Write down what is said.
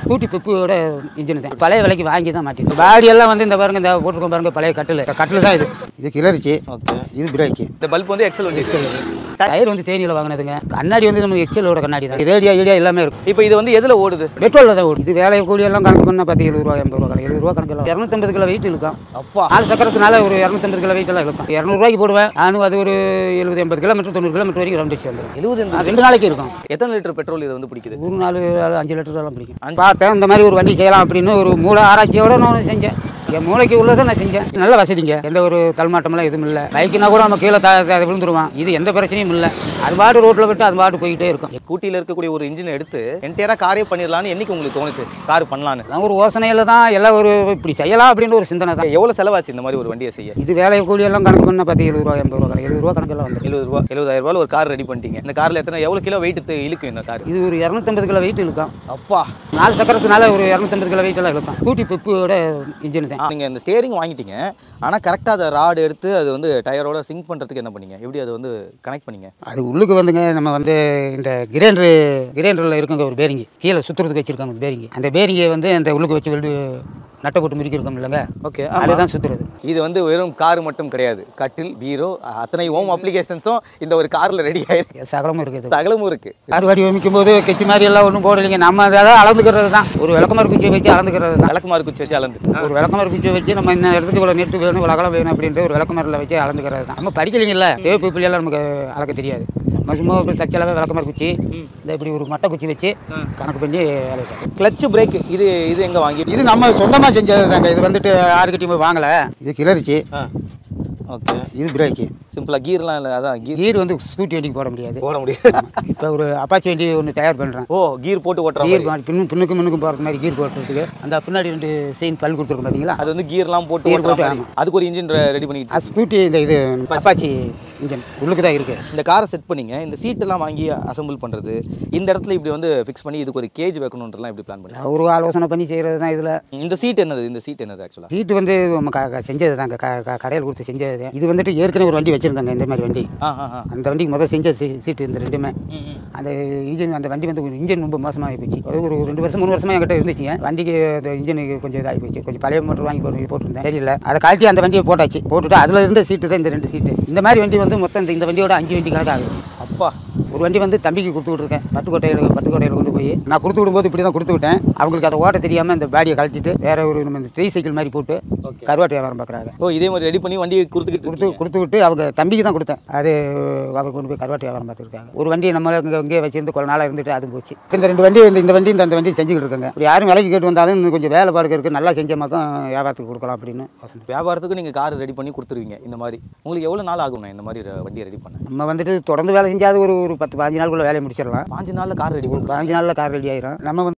Scooty பிப்போட engine தான் பழைய விலைக்கு வாங்கி தான் மாட்டிட்டோம் பாடி எல்லாம் வந்து இந்த பாருங்க இந்த போட்டிருக்கோம் பாருங்க பழைய கட்டில் கட்டில் தான் இது இது கிளறிச்சு ஓகே இது பிரேக்கு இந்த பல்ப் வந்து எக்ஸல் வண்டி டயர் வந்து தேனியில் வாங்கினதுங்க கண்ணாடி வந்து நமக்கு எக்ஸலோட கண்ணாடி தான் ரேடியா ஏடியா எல்லாமே இருக்கும் இப்போ இது வந்து எதில் ஓடுது பெட்ரோலில் தான் ஓடும் இது வேலை கூலி எல்லாம் கணக்கு பண்ணால் பத்து எழுபது ரூபா எண்பது ரூபா கணக்கு எழுபது ரூபா கணக்கு இரநூத்தம்பது கிலோ வெயிட் இருக்கும் அப்பா நாலு சக்கரத்தினால ஒரு இரநூத்தம்பது கிலோ வெயிட் எல்லாம் இருக்கும் இரநூறுவாய்க்கு போடுவேன் நானும் அது ஒரு எழுபது எண்பது கிலோமீட்டர் தொண்ணூறு கிலோமீட்டர் வரைக்கும் ரவுண்ட் அடிச்சு வந்துடும் எழுபது அது ரெண்டு நாளைக்கு இருக்கும் எத்தனை லிட்டர் பெட்ரோல் இது வந்து பிடிக்குது ஒரு நாலு அஞ்சு லிட்டர் எல்லாம் பிடிக்கும் பார்த்தேன் இந்த மாதிரி ஒரு வண்டி செய்யலாம் அப்படின்னு ஒரு மூளை ஆராய்ச்சியோட நான் செஞ்சேன் என் மூளைக்கு உள்ளதை நான் செஞ்சேன் நல்ல வசதிங்க எந்த ஒரு தள்மாட்டமெல்லாம் எதுவும் இல்லை பைக்குனா கூட நம்ம கீழே த த- விழுந்துருவான் இது எந்த பிரச்சனையும் இல்லை அது பாட்டு ரோட்டில் விட்டு அது பாட்டு போய்கிட்டே இருக்கும் ஸ்கூட்டியில் இருக்கக்கூடிய ஒரு இன்ஜினை எடுத்து என்டையராக காரே பண்ணிடலான்னு என்னைக்கு உங்களுக்கு தோணுச்சு கார் பண்ணலான்னு அதான் ஒரு யோசனையில் தான் எல்லாம் ஒரு இப்படி செய்யலாம் அப்படின்னு ஒரு சிந்தனை தான் எவ்வளோ செலவாச்சு இந்த மாதிரி ஒரு வண்டியை செய்ய இது வேலை கூலி எல்லாம் கணக்கு பண்ணால் பத்து எழுபது ரூபா எண்பது ரூபா கணக்கு எழுபது ரூபா கணக்கெல்லாம் வந்து எழுபது ரூபா எழுபதாயிரம் ரூபாயில் ஒரு கார் ரெடி பண்ணிட்டீங்க இந்த காரில் எத்தனை எவ்வளோ கிலோ வெயிட் இழுக்கும் இந்த கார் இது ஒரு இரநூத்தம்பது கிலோ வெயிட் இருக்கும் அப்பா நாலு சக்கரத்தினால ஒரு இரநூத்தம்பது கிலோ வெயிட் எல்லாம் இருக்கும் ஸ்கூட்டி பிப்போட இன்ஜின் தான் நீங்கள் இந்த ஸ்டேரிங் வாங்கிட்டீங்க ஆனால் கரெக்டாக அதை ராடு எடுத்து அது வந்து டயரோட சிங்க் பண்ணுறதுக்கு என்ன பண்ணீங்க எப்படி அது வந்து கனெக்ட் பண்ணீங்க அது உள்ளுக்கு வந்துங்க நம்ம வந்து இந்த கிரைண்டரு கிரைண்டரில் இருக்குங்க ஒரு பேரிங்கு கீழே சுற்றுறதுக்கு வச்சுருக்காங்க பேரிங்கு அந்த பேரிங்கை வந்து அந்த உள்ளுக்கு வச்சு வெல்டு நட்டை போட்டு முறுக்கி இருக்கோம் இல்லைங்க ஓகே அதுதான் சுற்றுறது இது வந்து வெறும் கார் மட்டும் கிடையாது கட்டில் பீரோ அத்தனை ஹோம் அப்ளிகேஷன்ஸும் இந்த ஒரு காரில் ரெடி ஆயிருக்கு சகலமும் இருக்குது சகலமும் இருக்கு கார் வாடி வமிக்கும் போது கெச்சி மாதிரி எல்லாம் ஒன்றும் போடலைங்க நம்ம அதை அளந்துக்கிறது தான் ஒரு விளக்கமாறு குச்சியை வச்சு அளந்துக்கிறது தான் விளக்குமாறு குச்சி வச்சு அளந்து ஒரு விளக்கமாறு குச்சியை வச்சு நம்ம இந்த இடத்துக்கு இவ்வளோ நெட்டு வேணும் இவ்வளோ அகலம் வேணும் அப்படின்ட்டு ஒரு விளக்கமாரில் வச்சு அளந்துக்கிறது தான் நம்ம படிக்கலைங்கல்ல தேவை பீப்பிள் எல்லாம் நமக்கு அளக்க தெரியாது நம்ம சும்மா இப்படி தச்சளவே விளக்கமாறு குச்சி இந்த இப்படி ஒரு மட்டை குச்சி வச்சு கணக்கு பண்ணி வேலை செய்யணும். கிளச் பிரேக் இது இது எங்கே வாங்கி இது நம்ம சொந்தமாக செஞ்சது தாங்க இது வந்துட்டு யாருக்கிட்டையும் போய் வாங்கலை இது கிளறிச்சு ஆ ஓகே இது பிரேக்கு சிம்பிளாக கீர்லாம் இல்லை அதான் கீர் கீர் வந்து ஸ்கூட்டி வண்டிக்கு போட முடியாது போட முடியாது இப்போ ஒரு அப்பாச்சி வண்டி ஒன்று தயார் பண்ணுறேன் ஓ கீர் போட்டு ஓட்டுற கீர் மாதிரி பின்னு பின்னுக்கு முன்னுக்கும் போகிறது மாதிரி கீர் போட்டுறதுக்கு அந்த பின்னாடி ரெண்டு செயின் பல் கொடுத்துருக்கோம் பார்த்தீங்களா அது வந்து கீர்லாம் போட்டு Gear ஓட்டுற போட்டு, மாதிரி. அதுக்கு ஒரு இன்ஜின் ரெடி பண்ணிக்கிட்டு அது ஸ்கூட்டி இந்த இது அப்பாச்சி இன்ஜின் உள்ளுக்கு தான் இருக்குது இந்த காரை செட் பண்ணீங்க இந்த சீட்டெல்லாம் வாங்கி அசெம்பிள் பண்ணுறது இந்த இடத்துல இப்படி வந்து ஃபிக்ஸ் பண்ணி இதுக்கு ஒரு கேஜ் வைக்கணுன்றலாம் இப்படி பிளான் பண்ணி ஒரு ஆலோசனை பண்ணி செய்கிறது தான் இதில் இந்த சீட் என்னது இந்த சீட் என்னது ஆக்சுவலாக சீட்டு வந்து நம்ம க க- செஞ்சது தாங்க க க- கடையில் கொடுத்து செஞ்சது தான். இது வந்துட்டு ஏற்கனவே ஒரு வண்டி வச்சுருந்தாங்க இந்த மாதிரி வண்டி ஆ ஆ ஆ அந்த வண்டிக்கு முதல் செஞ்ச சீ- சீட்டு இந்த ரெண்டுமே அந்த இன்ஜின் அந்த வண்டி வந்து இன்ஜின் ரொம்ப மோசமாக போச்சு ஒரு ஒரு ரெண்டு வருஷம் மூணு வருஷமாக என்கிட்ட இருந்துச்சுங்க வண்டிக்கு அந்த இன்ஜினுக்கு கொஞ்சம் இதாகி போச்சு கொஞ்சம் பழைய மோட்டர் வாங்கி போட்டு போட்டிருந்தேன் தெரியல அதை கழட்டி அந்த வண்டியை போட்டாச்சு போட்டுட்டு அதில் இருந்த சீட்டு தான் இந்த ரெண்டு சீட்டு இந்த மாதிரி வண்டி வந்து மொத்தம் இந்த இந்த வண்டியோட அஞ்சு வண்டி கணக்கு ஆகுது அப்பா ஒரு வண்டி வந்து தம்பிக்கு கொடுத்து விட்ருக்கேன் பட்டுக்கோட்டையில் பட்டுக்கோட்டையில் கொண்டு போய் நான் கொடுத்து விடும்போது இப்படி தான் கொடுத்து விட்டேன் அவங்களுக்கு அதை ஓட்ட தெரியாமல் இந்த பாடியை கழட்டிட்டு வேற ஒரு நம்ம இந்த ட்ரீ சைக்கிள் மாதிரி போட்டு கருவாட்டு வியாபாரம் பார்க்குறாங்க ஓ இதே மாதிரி ரெடி பண்ணி வண்டியை கொடுத்துக்கிட்டு கொடுத்து கொடுத்து விட்டு அவங்க தம்பிக்கு தான் கொடுத்தேன் அது அவங்க கொண்டு போய் கருவாட்டு வியாபாரம் பார்த்துருக்காங்க ஒரு வண்டி நம்ம இங்கே இங்கே வச்சிருந்து கொஞ்ச நாளாக இருந்துட்டு அது போச்சு இப்ப இந்த ரெண்டு வண்டி இந்த இந்த வண்டி இந்த அந்த வண்டி செஞ்சுக்கிட்டு இருக்காங்க இப்படி யாரும் விலைக்கு கேட்டு வந்தாலும் இன்னும் கொஞ்சம் வேலை பாடுக்கு இருக்குது நல்லா செஞ்ச மக்கள் வியாபாரத்துக்கு கொடுக்கலாம் அப்படின்னு யோசனை. வியாபாரத்துக்கு நீங்கள் கார் ரெடி பண்ணி கொடுத்துருவீங்க இந்த மாதிரி உங்களுக்கு எவ்வளோ நாள் ஆகும்ண்ணா இந்த மாதிரி ர- வண்டியை ரெடி பண்ண நம்ம வந்துட்டு தொடர்ந்து வேலை செஞ்சாது ஒரு ஒரு பத்து பாஞ்சு நாளுக்குள்ள வேலையை முடிச்சிடலாம் பாஞ்சு நாளில் கார் ரெடி ஒரு பாஞ்சு நாளில் கார் ரெடி ஆயிரும் நம்ம வந்து